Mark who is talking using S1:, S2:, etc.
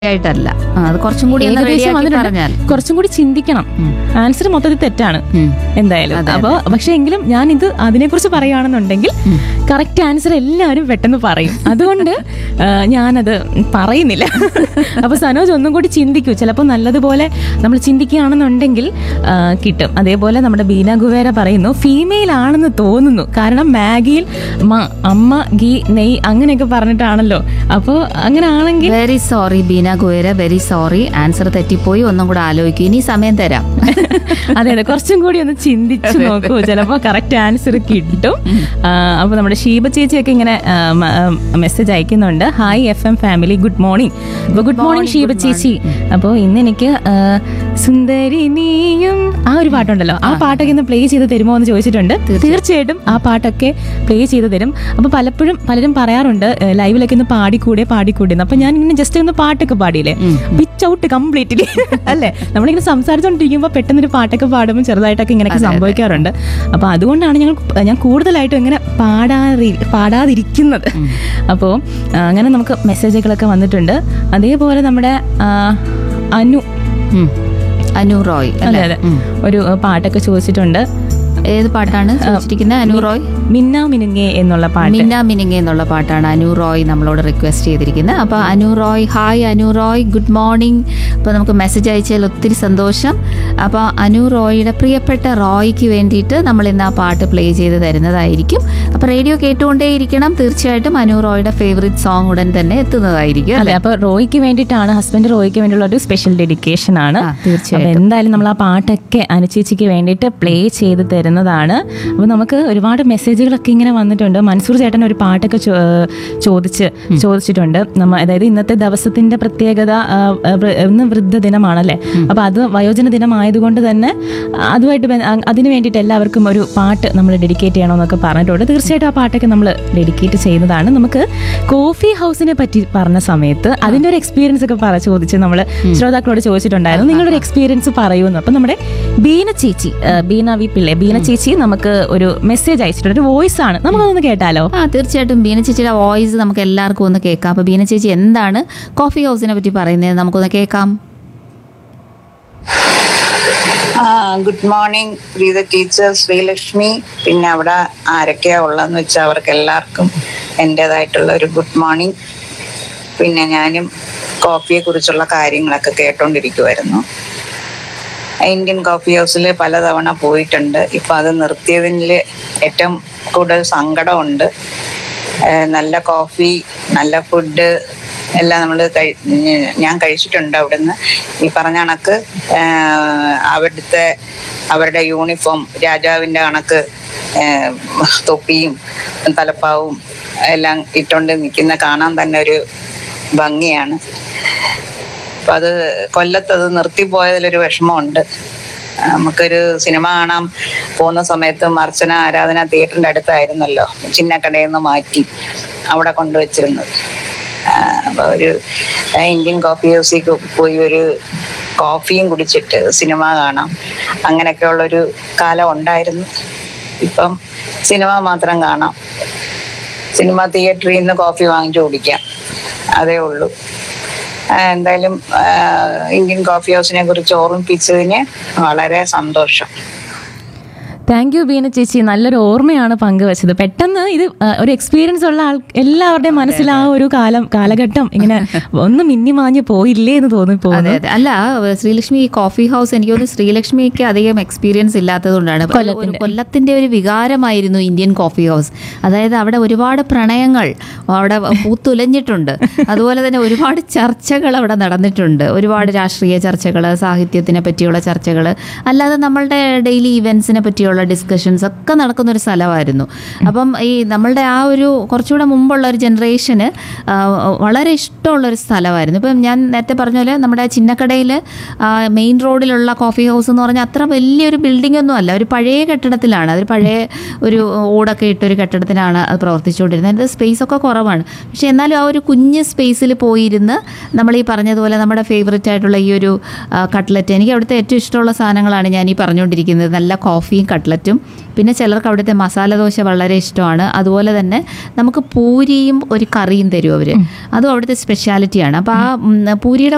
S1: ആയിട്ടല്ല ആ, അത് കുറച്ചും കൂടി ഒന്ന്
S2: ഏകദേശം
S1: ready ആക്കി
S2: വന്നിട്ടുണ്ട്.
S1: പറഞ്ഞാൽ
S2: കുറച്ചും കൂടി ചിന്തിക്കണം ആൻസർ മൊത്തത്തിൽ തെറ്റാണ്
S1: ഉം.
S2: എന്തായാലും
S1: അതെ,
S2: അപ്പൊ പക്ഷെ എങ്കിലും ഞാൻ ഇത് അതിനെക്കുറിച്ച് പറയുകയാണെന്നുണ്ടെങ്കിൽ കറക്റ്റ് ആൻസർ എല്ലാവരും പെട്ടെന്ന് പറയും അതുകൊണ്ട് ആ, ഞാനത് പറയുന്നില്ല അപ്പൊ സനോജ് ഒന്നും കൂടി ചിന്തിക്കൂ ചിലപ്പോൾ നല്ലതുപോലെ നമ്മൾ ചിന്തിക്കുകയാണെന്നുണ്ടെങ്കിൽ ആ, കിട്ടും അതേപോലെ നമ്മുടെ ബീന ഗുവേര പറയുന്നു ഫീമെയിൽ ആണെന്ന് തോന്നുന്നു കാരണം മാഗിയിൽ മ അമ്മ ഗീ നെയ് അങ്ങനെയൊക്കെ പറഞ്ഞിട്ടാണല്ലോ അപ്പോൾ അങ്ങനെ ആണെങ്കിൽ
S1: വെരി സോറി ബീന ഗോയര വെരി സോറി ആൻസർ തെറ്റിപ്പോയി ഒന്നും കൂടെ ആലോചിക്കും ഇനി സമയം തരാം
S2: അതെ അതെ കുറച്ചും കൂടി ഒന്ന് ചിന്തിച്ചു നോക്കൂ ചിലപ്പോ കറക്റ്റ് ആൻസർ കിട്ടും ആ, അപ്പൊ നമ്മുടെ ഷീബ ചേച്ചിയൊക്കെ ഇങ്ങനെ മെസ്സേജ് അയക്കുന്നുണ്ട് hi F M family good morning അപ്പൊ ഗുഡ് മോർണിംഗ് ഷീബ ചേച്ചി അപ്പോൾ ഇന്ന് എനിക്ക് ആ, സുന്ദരി നീയും ആ ഒരു പാട്ടുണ്ടല്ലോ ആ പാട്ടൊക്കെ ഇന്ന് പ്ലേ ചെയ്ത് തരുമോ എന്ന് ചോദിച്ചിട്ടുണ്ട് തീർച്ചയായിട്ടും ആ പാട്ടൊക്കെ പ്ലേ ചെയ്ത് തരും അപ്പൊ പലപ്പോഴും പലരും പറയാറുണ്ട് ഏ, ലൈവിലൊക്കെ ഒന്ന് പാടിക്കൂടെ പാടിക്കൂടെ എന്ന്. അപ്പൊ ഞാൻ ഇങ്ങനെ ജസ്റ്റ് ഒന്ന് പാട്ടൊക്കെ പാടിയില്ലേ പിച്ച് ഔട്ട് കംപ്ലീറ്റ്ലി അല്ലേ നമ്മളിങ്ങനെ സംസാരിച്ചുകൊണ്ടിരിക്കുമ്പോൾ പെട്ടെന്നൊരു പാട്ടൊക്കെ പാടുമ്പോൾ ചെറുതായിട്ടൊക്കെ ഇങ്ങനെയൊക്കെ സംഭവിക്കാറുണ്ട് അപ്പൊ അതുകൊണ്ടാണ് ഞങ്ങൾ ഞാൻ കൂടുതലായിട്ടും ഇങ്ങനെ പാടാറി പാടാതിരിക്കുന്നത് അപ്പോൾ അങ്ങനെ നമുക്ക് മെസ്സേജുകളൊക്കെ വന്നിട്ടുണ്ട് അതേപോലെ നമ്മുടെ ആ, അനു
S1: ഉം. അനു റോയ്
S2: അതെ
S1: അല്ലേ?
S2: അതെ ഒരു ആ, പാട്ടൊക്കെ ചോദിച്ചിട്ടുണ്ട്
S1: ഏത് പാട്ടാണ് ചോദിച്ചിരിക്കുന്നത് അനു റോയ്
S2: മിന്ന മിനുങ്ങേ എന്നുള്ള പാട്ട്
S1: മിന്ന മിനിങ്ങ എന്നുള്ള പാട്ടാണ് അനു റോയ് നമ്മളോട് റിക്വസ്റ്റ് ചെയ്തിരിക്കുന്നത് അപ്പോൾ Anu Roy hi Anu Roy good morning അപ്പോൾ നമുക്ക് മെസ്സേജ് അയച്ചതിൽ ഒത്തിരി സന്തോഷം അപ്പോൾ അനു റോയിയുടെ പ്രിയപ്പെട്ട റോയ്ക്ക് വേണ്ടിയിട്ട് നമ്മൾ ഇന്ന് ആ പാട്ട് പ്ലേ ചെയ്ത് തരുന്നതായിരിക്കും അപ്പോൾ റേഡിയോ കേട്ടുകൊണ്ടേയിരിക്കണം തീർച്ചയായിട്ടും അനു റോയുടെ ഫേവറേറ്റ് സോങ് ഉടൻ തന്നെ എത്തുന്നതായിരിക്കും
S2: അതെ അപ്പൊ റോയ്ക്ക് വേണ്ടിയിട്ടാണ് ഹസ്ബൻഡ് റോയ്ക്ക് വേണ്ടിയുള്ള ഒരു സ്പെഷ്യൽ ഡെഡിക്കേഷൻ ആണ്
S1: ആ, തീർച്ചയായിട്ടും.
S2: അപ്പൊ എന്തായാലും നമ്മൾ ആ പാട്ടൊക്കെ അനുചേച്ചിക്ക് വേണ്ടിയിട്ട് പ്ലേ ചെയ്ത് തരുന്നതാണ് അപ്പൊ നമുക്ക് ഒരുപാട് മെസ്സേജുകളൊക്കെ ഇങ്ങനെ വന്നിട്ടുണ്ട് മൻസൂർ ചേട്ടൻ ഒരു പാട്ടൊക്കെ ചോ- ഏഹ് ചോദിച്ച് ചോദിച്ചിട്ടുണ്ട് നമ്മ അതായത് ഇന്നത്തെ ദിവസത്തിന്റെ പ്രത്യേകത ആ, ആ, വൃ- ഇന്ന് വൃദ്ധ ദിനമാണല്ലേ അപ്പൊ അത് വയോജന ദിനമായതുകൊണ്ട് തന്നെ അതുമായിട്ട് ബന്ധ- അ- അതിന് വേണ്ടിയിട്ട് എല്ലാവർക്കും ഒരു പാട്ട് നമ്മൾ ഡെഡിക്കേറ്റ് ചെയ്യണമെന്നൊക്കെ പറഞ്ഞിട്ടുണ്ട് തീർച്ചയായിട്ടും ആ പാട്ടൊക്കെ നമ്മൾ ഡെഡിക്കേറ്റ് ചെയ്യുന്നതാണ് നമുക്ക് കോഫി ഹൗസിനെ പറ്റി പറഞ്ഞ സമയത്ത് അതിന്റെ ഒരു എക്സ്പീരിയൻസ് ഒക്കെ പറ ചോദിച്ച് നമ്മൾ ശ്രോതാക്കളോട് ചോദിച്ചിട്ടുണ്ടായിരുന്നു നിങ്ങളുടെ ഒരു എക്സ്പീരിയൻസ് പറയുമെന്ന് അപ്പൊ നമ്മുടെ ബീന ചേച്ചി ആ, ബീന വി പിള്ളെ ബീന ചേച്ചി നമുക്ക് ഒരു മെസ്സേജ് അയച്ചിട്ടുണ്ട് ഒരു വോയിസ് ആണ് നമുക്കതൊന്ന് കേട്ടാലോ
S1: ആ തീർച്ചയായിട്ടും ബീന ചേച്ചിയുടെ വോയിസ് നമുക്ക് എല്ലാവർക്കും ഒന്ന് കേൾക്കാം അപ്പോൾ ബീന ചേച്ചി എന്താണ് കോഫി ഹൗസിനെ പറ്റി പറയുന്നത് നമുക്കൊന്ന് കേൾക്കാം
S3: ആ good morning Preetha teacher Sreelakshmi പിന്നെ അവിടെ ആരൊക്കെയാ ഉള്ളതെന്ന് വെച്ചാൽ അവർക്ക് എല്ലാവർക്കും എൻ്റെതായിട്ടുള്ള ഒരു ഗുഡ് മോർണിംഗ് പിന്നെ ഞാനും കോഫിയെ കുറിച്ചുള്ള കാര്യങ്ങളൊക്കെ കേട്ടോണ്ടിരിക്കുമായിരുന്നു ഇന്ത്യൻ കോഫി ഹൗസിൽ പലതവണ പോയിട്ടുണ്ട് ഇപ്പൊ അത് നിർത്തിയതിൽ ഏറ്റവും കൂടുതൽ സങ്കടമുണ്ട് ഏഹ് നല്ല കോഫി നല്ല ഫുഡ് എല്ലാം നമ്മൾ ഞാൻ കഴിച്ചിട്ടുണ്ട് അവിടുന്ന് ഈ പറഞ്ഞ കണക്ക് ഏഹ് അവിടുത്തെ അവരുടെ യൂണിഫോം രാജാവിൻ്റെ കണക്ക് ഏഹ് തൊപ്പിയും തലപ്പാവും എല്ലാം ഇട്ടുകൊണ്ട് നിൽക്കുന്ന കാണാൻ തന്നെ ഒരു ഭംഗിയാണ് അപ്പൊ അത് കൊല്ലത്ത് അത് നിർത്തിപ്പോയതിലൊരു വിഷമമുണ്ട് നമുക്കൊരു സിനിമ കാണാൻ പോകുന്ന സമയത്ത് അർച്ചന ആരാധന തിയേറ്ററിന്റെ അടുത്തായിരുന്നല്ലോ ചിന്നക്കടയിൽ നിന്ന് മാറ്റി അവിടെ കൊണ്ടുവച്ചിരുന്നത് ആ, അപ്പൊ ഒരു ആ, ഇന്ത്യൻ കോഫി ഹൗസിൽ പോയി ഒരു കോഫിയും കുടിച്ചിട്ട് സിനിമ കാണാം അങ്ങനെയൊക്കെയുള്ള ഒരു കാലം ഉണ്ടായിരുന്നു ഇപ്പം സിനിമ മാത്രം കാണാം സിനിമ തിയേറ്ററിൽ നിന്ന് കോഫി വാങ്ങിച്ചു കുടിക്കാം അതേ ഉള്ളൂ ആ, എന്തായാലും ആ, ഇന്ത്യൻ കോഫി ഹൗസിനെ കുറിച്ച് ഓർമ്മിപ്പിച്ചതിന് വളരെ സന്തോഷം
S2: താങ്ക് യു ബീന ചേച്ചി നല്ലൊരു ഓർമ്മയാണ് പങ്കുവച്ചത് പെട്ടെന്ന് ഇത് ആ, ഒരു എക്സ്പീരിയൻസ് ഉള്ള ആൾ എല്ലാവരുടെയും മനസ്സിൽ ആ ഒരു കാലം കാലഘട്ടം ഇങ്ങനെ ഒന്ന് മിന്നിമാഞ്ഞ് പോയില്ലേ എന്ന്
S1: അതെ
S2: തോന്നിപ്പോകുന്നു
S1: അതെ അല്ല ശ്രീലക്ഷ്മി ഈ കോഫി ഹൗസ് എനിക്ക് തോന്നുന്നു ശ്രീലക്ഷ്മിക്ക് അധികം എക്സ്പീരിയൻസ് ഇല്ലാത്തതുകൊണ്ടാണ് ഒരു കൊല്ലത്തിന്റെ ഒരു വികാരമായിരുന്നു ഇന്ത്യൻ കോഫി ഹൗസ് അതായത് അവിടെ ഒരുപാട് പ്രണയങ്ങൾ അവിടെ പൂത്തുലഞ്ഞിട്ടുണ്ട് അതുപോലെ തന്നെ ഒരുപാട് ചർച്ചകൾ അവിടെ നടന്നിട്ടുണ്ട് ഒരുപാട് രാഷ്ട്രീയ ചർച്ചകൾ സാഹിത്യത്തിനെ പറ്റിയുള്ള ചർച്ചകൾ അല്ലാതെ നമ്മളുടെ ഡെയിലി ഇവൻസിനെ പറ്റിയുള്ള ഡിസ്കഷൻസ് ഒക്കെ നടക്കുന്ന ഒരു സ്ഥലമായിരുന്നു അപ്പം ഈ നമ്മളുടെ ആ ഒരു കുറച്ചുകൂടെ മുമ്പുള്ള ഒരു ജനറേഷന് വളരെ ഇഷ്ടമുള്ള ഒരു സ്ഥലമായിരുന്നു ഇപ്പം ഞാൻ നേരത്തെ പറഞ്ഞ പോലെ നമ്മുടെ ചിന്നക്കടയിൽ മെയിൻ റോഡിലുള്ള കോഫി ഹൗസ് എന്ന് പറഞ്ഞാൽ അത്ര വലിയൊരു ബിൽഡിംഗ് ഒന്നും അല്ല ഒരു പഴയ കെട്ടിടത്തിലാണ് അതൊരു പഴയ ഒരു ഓടൊക്കെ ഇട്ടൊരു കെട്ടിടത്തിലാണ് അത് പ്രവർത്തിച്ചുകൊണ്ടിരുന്നത് അതിൻ്റെ സ്പേസ് ഒക്കെ കുറവാണ് പക്ഷെ എന്നാലും ആ ഒരു കുഞ്ഞ് സ്പേസിൽ പോയിരുന്ന് നമ്മൾ ഈ പറഞ്ഞതുപോലെ നമ്മുടെ ഫേവററ്റ് ആയിട്ടുള്ള ഈ ഒരു കട്ട്ലറ്റ് എനിക്ക് അവിടുത്തെ ഏറ്റവും ഇഷ്ടമുള്ള സാധനങ്ങളാണ് ഞാൻ ഈ പറഞ്ഞുകൊണ്ടിരിക്കുന്നത് നല്ല കോഫിയും കട്ട്ലറ്റും പിന്നെ ചിലർക്ക് അവിടുത്തെ മസാല ദോശ വളരെ ഇഷ്ടമാണ് അതുപോലെ തന്നെ നമുക്ക് പൂരിയും ഒരു കറിയും തരും അവർ അതും അവിടുത്തെ സ്പെഷ്യാലിറ്റിയാണ് അപ്പോൾ ആ ഉം, പൂരിയുടെ